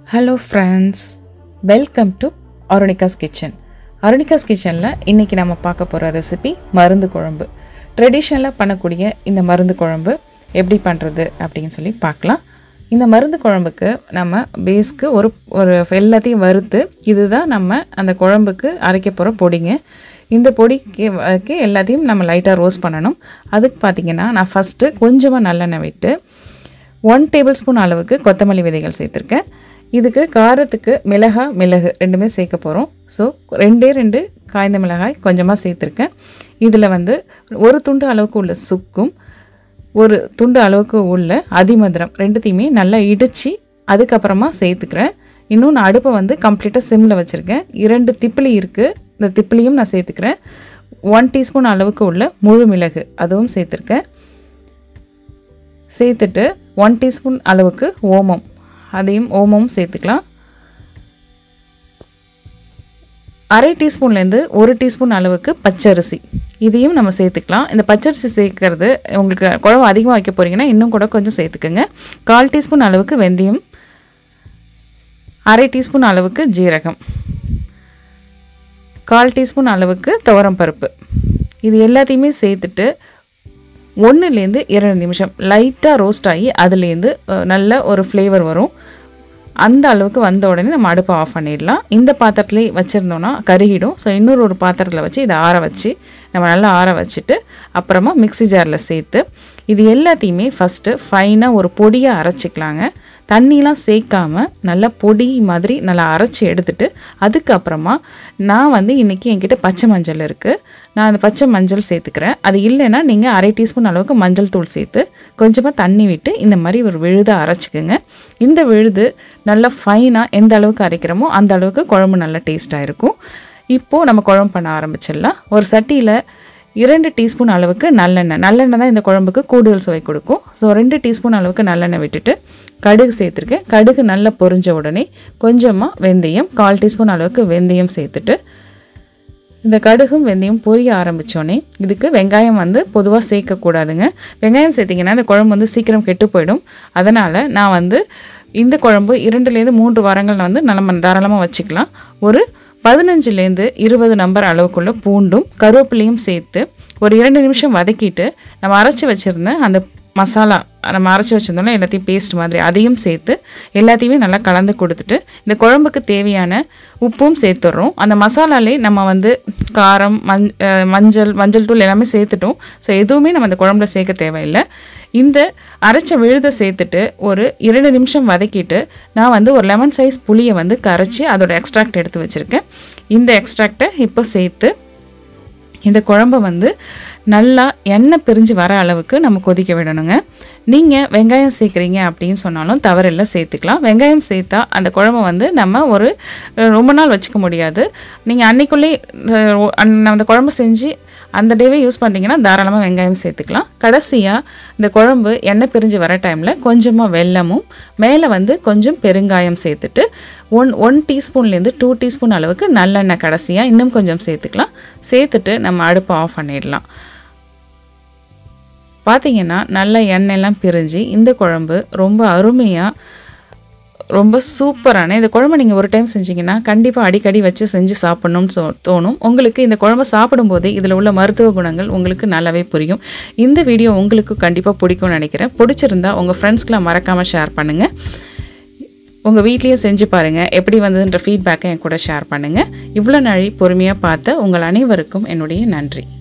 hello friends welcome to Arunika's kitchen Arunika's கிச்சனில் இன்றைக்கி நம்ம பார்க்க போகிற ரெசிபி மருந்து குழம்பு ட்ரெடிஷ்னலாக பண்ணக்கூடிய இந்த மருந்து குழம்பு எப்படி பண்ணுறது அப்படின்னு சொல்லி பார்க்கலாம் இந்த மருந்து குழம்புக்கு நம்ம பேஸ்க்கு ஒரு ஒரு எல்லாத்தையும் வறுத்து இதுதான் நம்ம அந்த குழம்புக்கு அரைக்க போகிற பொடிங்க இந்த பொடிக்கு வ- எல்லாத்தையும் நம்ம லைட்டாக ரோஸ்ட் பண்ணணும் அதுக்கு பார்த்தீங்கன்னா நான் ஃபஸ்ட்டு கொஞ்சமாக நல்லெண்ணெய் விட்டு ஒன் டேபிள் ஸ்பூன் அளவுக்கு கொத்தமல்லி விதைகள் சேர்த்துருக்கேன் இதுக்கு காரத்துக்கு மிளகாய் மிளகு ரெண்டுமே சேர்க்க போகிறோம் ஸோ ரெண்டே ரெண்டு காய்ந்த மிளகாய் கொஞ்சமாக சேர்த்துருக்கேன் இதில் வந்து ஒரு துண்டு அளவுக்கு உள்ள சுக்கும் ஒரு துண்டு அளவுக்கு உள்ள அதிமதுரம் ரெண்டுத்தையுமே நல்லா இடித்து அதுக்கப்புறமா சேர்த்துக்கிறேன் இன்னும் நான் அடுப்பை வந்து கம்ப்ளீட்டாக சிம்மில் வச்சுருக்கேன் இரண்டு திப்பிலி இருக்குது இந்த திப்பிலியும் நான் சேர்த்துக்கிறேன் ஒன் டீஸ்பூன் அளவுக்கு உள்ள முழு மிளகு அதுவும் சேர்த்துருக்கேன் சேர்த்துட்டு ஒன் டீஸ்பூன் அளவுக்கு ஓமம் அதையும் ஓமமும் சேர்த்துக்கலாம் அரை டீஸ்பூன்லேருந்து ஒரு டீஸ்பூன் அளவுக்கு பச்சரிசி இதையும் நம்ம சேர்த்துக்கலாம் இந்த பச்சரிசி சேர்க்கறது உங்களுக்கு குழம்பு அதிகமாக வைக்க போகிறீங்கன்னா இன்னும் கூட கொஞ்சம் சேர்த்துக்குங்க கால் டீஸ்பூன் அளவுக்கு வெந்தயம் அரை டீஸ்பூன் அளவுக்கு ஜீரகம் கால் டீஸ்பூன் அளவுக்கு துவரம் பருப்பு இது எல்லாத்தையுமே சேர்த்துட்டு ஒன்றுலேருந்து இரண்டு நிமிஷம் லைட்டாக ரோஸ்ட் ஆகி அதுலேருந்து அஹ், நல்ல ஒரு ஃப்ளேவர் வரும் அந்த அளவுக்கு வந்த உடனே நம்ம அடுப்பை ஆஃப் பண்ணிடலாம் இந்த பாத்திரத்துலேயே வச்சுருந்தோன்னா கருகிடும் ஸோ இன்னொரு ஒரு பாத்திரத்தில் வச்சு இதை ஆற வச்சு நம்ம நல்லா ஆற வச்சுட்டு அப்புறமா மிக்ஸி ஜாரில் சேர்த்து இது எல்லாத்தையுமே ஃபஸ்ட்டு ஃபைனாக ஒரு பொடியாக அரைச்சிக்கலாங்க தண்ணிலாம் சேர்க்காம நல்லா பொடி மாதிரி நல்லா அரைச்சி எடுத்துட்டு அதுக்கப்புறமா நான் வந்து இன்றைக்கி என்கிட்ட பச்சை மஞ்சள் இருக்குது நான் அந்த பச்சை மஞ்சள் சேர்த்துக்கிறேன் அது இல்லைன்னா நீங்கள் அரை டீஸ்பூன் அளவுக்கு மஞ்சள் தூள் சேர்த்து கொஞ்சமாக தண்ணி விட்டு இந்த மாதிரி ஒரு விழுதை அரைச்சிக்கோங்க இந்த விழுது நல்லா ஃபைனாக எந்த அளவுக்கு அரைக்கிறோமோ அந்த அளவுக்கு குழம்பு நல்லா டேஸ்ட்டாக இருக்கும் இப்போது நம்ம குழம்பு பண்ண ஆரம்பிச்சிடலாம் ஒரு சட்டியில் இரண்டு டீஸ்பூன் அளவுக்கு நல்லெண்ணெய் நல்லெண்ணெய் தான் இந்த குழம்புக்கு கூடுதல் சுவை கொடுக்கும் ஸோ ரெண்டு டீஸ்பூன் அளவுக்கு நல்லெண்ணெய் விட்டுட்டு கடுகு சேர்த்துருக்கேன் கடுகு நல்லா பொரிஞ்ச உடனே கொஞ்சமாக வெந்தயம் கால் டீஸ்பூன் அளவுக்கு வெந்தயம் சேர்த்துட்டு இந்த கடுகும் வெந்தயம் பொரிய ஆரம்பித்தோடனே இதுக்கு வெங்காயம் வந்து பொதுவாக சேர்க்கக்கூடாதுங்க வெங்காயம் சேர்த்திங்கன்னா இந்த குழம்பு வந்து சீக்கிரம் கெட்டு போயிடும் அதனால் நான் வந்து இந்த குழம்பு இரண்டுலேருந்து மூன்று வாரங்கள் வந்து நம்ம தாராளமாக வச்சுக்கலாம் ஒரு பதினஞ்சுலேருந்து இருபது நம்பர் அளவுக்குள்ள பூண்டும் கருவேப்பிலையும் சேர்த்து ஒரு இரண்டு நிமிஷம் வதக்கிட்டு நம்ம அரைச்சி வச்சுருந்த அந்த மசாலா நம்ம அரைச்சி வச்சுருந்தோம்ல எல்லாத்தையும் பேஸ்ட் மாதிரி அதையும் சேர்த்து எல்லாத்தையுமே நல்லா கலந்து கொடுத்துட்டு இந்த குழம்புக்கு தேவையான உப்பும் சேர்த்துடுறோம் அந்த மசாலாலே நம்ம வந்து காரம் மஞ் அஹ் மஞ்சள் மஞ்சள் தூள் எல்லாமே சேர்த்துட்டோம் ஸோ எதுவுமே நம்ம இந்த குழம்புல சேர்க்க தேவையில்லை இந்த அரைச்ச விழுதை சேர்த்துட்டு ஒரு இரண்டு நிமிஷம் வதக்கிட்டு நான் வந்து ஒரு லெமன் சைஸ் புளியை வந்து கரைச்சி அதோட எக்ஸ்ட்ராக்ட் எடுத்து வச்சுருக்கேன் இந்த எக்ஸ்ட்ராக்டை இப்போ சேர்த்து இந்த குழம்ப வந்து நல்லா எண்ணெய் பிரிஞ்சு வர அளவுக்கு நம்ம கொதிக்க விடணுங்க நீங்கள் வெங்காயம் சேர்க்குறீங்க அப்படின்னு சொன்னாலும் தவறில்லை சேர்த்துக்கலாம் வெங்காயம் சேர்த்தா அந்த குழம்பு வந்து நம்ம ஒரு அஹ், ரொம்ப நாள் வச்சுக்க முடியாது நீங்கள் அன்னைக்குள்ளே அஹ், ஒ- அன்ன- அந்த குழம்பு செஞ்சு அந்த டேவே யூஸ் பண்ணுறீங்கன்னா தாராளமாக வெங்காயம் சேர்த்துக்கலாம் கடைசியாக இந்த குழம்பு எண்ணெய் பிரிஞ்சு வர டைமில் கொஞ்சமாக வெல்லமும் மேலே வந்து கொஞ்சம் பெருங்காயம் சேர்த்துட்டு ஒன் ஒன் டீஸ்பூன்லேருந்து டூ டீஸ்பூன் அளவுக்கு நல்லெண்ணெய் கடைசியாக இன்னும் கொஞ்சம் சேர்த்துக்கலாம் சேர்த்துட்டு நம்ம அடுப்பை ஆஃப் பண்ணிடலாம் பார்த்தீங்கன்னா நல்ல எண்ணெயெல்லாம் பிரிஞ்சு இந்த குழம்பு ரொம்ப அருமையாக ரொம்ப சூப்பரான இந்த குழம்பு நீங்கள் ஒரு டைம் செஞ்சீங்கன்னா கண்டிப்பாக அடிக்கடி வச்சு செஞ்சு சாப்பிட்ணும்னு சொ தோணும் உங்களுக்கு இந்த குழம்பு சாப்பிடும்போது இதில் உள்ள மருத்துவ குணங்கள் உங்களுக்கு நல்லாவே புரியும் இந்த வீடியோ உங்களுக்கு கண்டிப்பாக பிடிக்கும்னு நினைக்கிறேன் பிடிச்சிருந்தா உங்கள் ஃப்ரெண்ட்ஸ்க்கெலாம் மறக்காமல் ஷேர் பண்ணுங்கள் உங்கள் வீட்லேயும் செஞ்சு பாருங்கள் எப்படி வந்ததுன்ற ஃபீட்பேக்கை என் கூட ஷேர் பண்ணுங்கள் இவ்வளோ நாளை பொறுமையாக பார்த்த உங்கள் அனைவருக்கும் என்னுடைய நன்றி